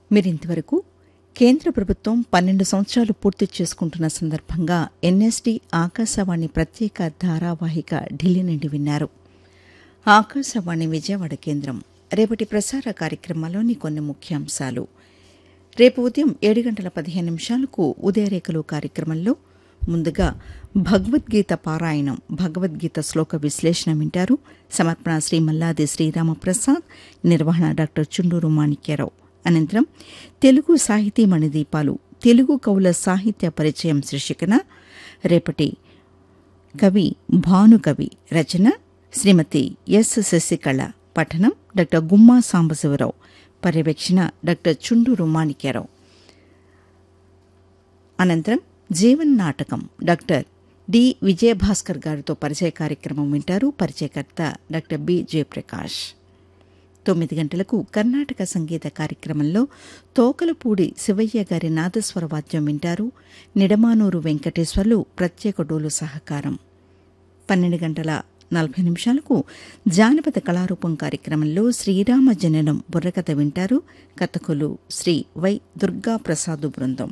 మీరింతవరకు కేంద్ర ప్రభుత్వం పన్నెండు సంవత్సరాలు పూర్తి చేసుకుంటున్న సందర్భంగా ఎన్ఎస్డి ఆకాశవాణి ప్రత్యేక ధారావాహిక ఢిల్లీ నుండి విన్నారు ఆకాశవాణి విజయవాడ కేంద్రం రేపటి ప్రసార కార్యక్రమాల్లోని కొన్ని ముఖ్యాంశాలు రేపు ఉదయం ఏడు గంటల పదిహేను నిమిషాలకు ఉదయరేఖలు కార్యక్రమంలో ముందుగా భగవద్గీత పారాయణం భగవద్గీత శ్లోక విశ్లేషణ వింటారు సమర్పణ శ్రీ మల్లాది శ్రీరామప్రసాద్ నిర్వహణ డాక్టర్ చుండూరు మాణిక్యరావు అనంతరం తెలుగు సాహితీ మణిదీపాలు తెలుగు కవుల సాహిత్య పరిచయం శీర్షికన రేపటి కవి భానుకవి రచన శ్రీమతి ఎస్ శశికళ పఠనం డాక్టర్ గుమ్మా సాంబశివరావు పర్యవేక్షణ డాక్టర్ చుండూరు మాణిక్యరావు అనంతరం జీవన్ నాటకం డాక్టర్ డి విజయభాస్కర్ గారితో పరిచయ కార్యక్రమం వింటారు పరిచయకర్త డాక్టర్ బి జయప్రకాష్ తొమ్మిది గంటలకు కర్ణాటక సంగీత కార్యక్రమంలో తోకలపూడి శివయ్య గారి నాదస్వర వాద్యం వింటారు నిడమానూరు వెంకటేశ్వర్లు ప్రత్యేక డోలు సహకారం పన్నెండు గంటల నలభై నిమిషాలకు జానపద కళారూపం కార్యక్రమంలో శ్రీరామ జననం బుర్రకథ వింటారు కథకులు శ్రీ వై దుర్గా ప్రసాదు బృందం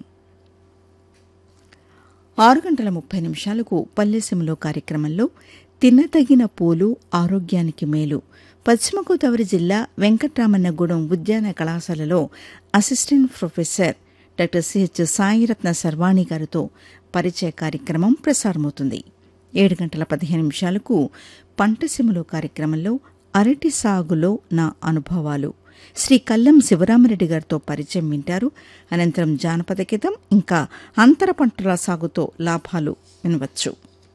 ఆరు గంటల ముప్పై నిమిషాలకు పల్లెసీమలో కార్యక్రమంలో తినదగిన పూలు ఆరోగ్యానికి మేలు పశ్చిమ గోదావరి జిల్లా వెంకట్రామన్నగూడెం ఉద్యాన కళాశాలలో assistant professor doctor CH Sairatna Sarvani గారితో పరిచయ కార్యక్రమం ప్రసారమవుతుంది ఏడు గంటల పదిహేను నిమిషాలకు పంటసీమలో కార్యక్రమంలో అరటి సాగులో నా అనుభవాలు శ్రీ కల్లం శివరామరెడ్డి గారితో పరిచయం వింటారు అనంతరం జానపద గీతం ఇంకా అంతర పంటల సాగుతో లాభాలు వినవచ్చు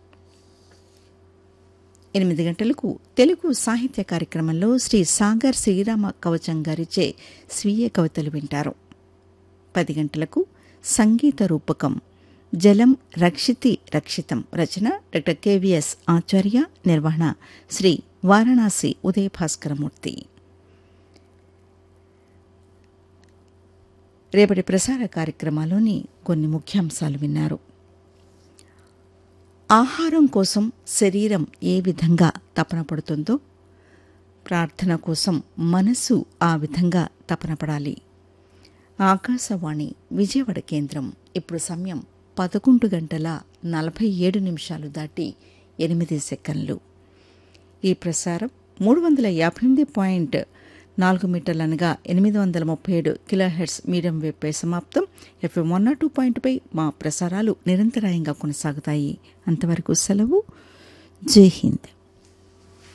ఎనిమిది గంటలకు తెలుగు సాహిత్య కార్యక్రమంలో శ్రీ సాగర్ శ్రీరామ కవచం గారిచే స్వీయ కవితలు వింటారు పది గంటలకు సంగీత రూపకం జలం రక్షితి రక్షితం రచన డాక్టర్ కెవిఎస్ ఆచార్య నిర్వహణ శ్రీ వారణాసి ఉదయ భాస్కరమూర్తి రేపటి ప్రసార కార్యక్రమాల్లోని కొన్ని ముఖ్యాంశాలు విన్నారు ఆహారం కోసం శరీరం ఏ విధంగా తపన పడుతుందో ప్రార్థన కోసం మనసు ఆ విధంగా తపన పడాలి ఆకాశవాణి విజయవాడ కేంద్రం ఇప్పుడు సమయం పదకొండు గంటల నలభై ఏడు నిమిషాలు దాటి ఎనిమిది సెకండ్లు ఈ ప్రసారం మూడు వందల యాభై ఎనిమిది పాయింట్ నాలుగు మీటర్లు అనగా ఎనిమిది వందల ముప్పై ఏడు కిలోహెడ్స్ మీడియం వేవ్పై సమాప్తం ఎఫ్ఎం వన్ నాట్ టూ పాయింట్పై మా ప్రసారాలు నిరంతరాయంగా కొనసాగుతాయి అంతవరకు సెలవు జై హింద్